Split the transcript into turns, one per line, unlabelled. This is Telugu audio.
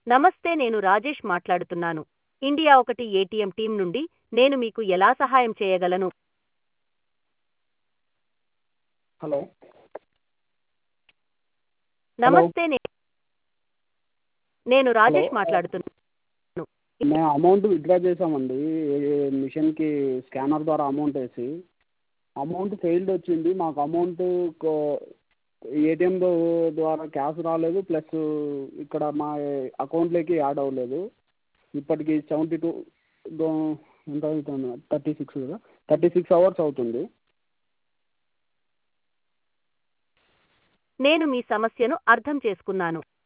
నమస్తే నేను రాజేష్ మాట్లాడుతున్నాను ఇండియా ఒకటి ఏటీఎం టీం నుండి నేను మీకు ఎలా సహాయం చేయగలను
హలో
నమస్తే నే- నేను రాజేష్
హలో.
మాట్లాడుతున్నాను
మేము అమౌంట్ విత్డ్రా చేసామండి మిషన్కి స్కానర్ ద్వారా అమౌంట్ వేసి అమౌంట్ ఫెయిల్డ్ వచ్చింది మాకు అమౌంట్ ఏటీఎం ద్వారా క్యాష్ రాలేదు ప్లస్ ఇక్కడ మా అకౌంట్లోకి యాడ్ అవ్వలేదు ఇప్పటికి సెవెంటీ టూ ఎంత అవుతుంది థర్టీ సిక్స్ కదా థర్టీ సిక్స్ అవర్స్ అవుతుంది
నేను మీ సమస్యను అర్థం చేసుకున్నాను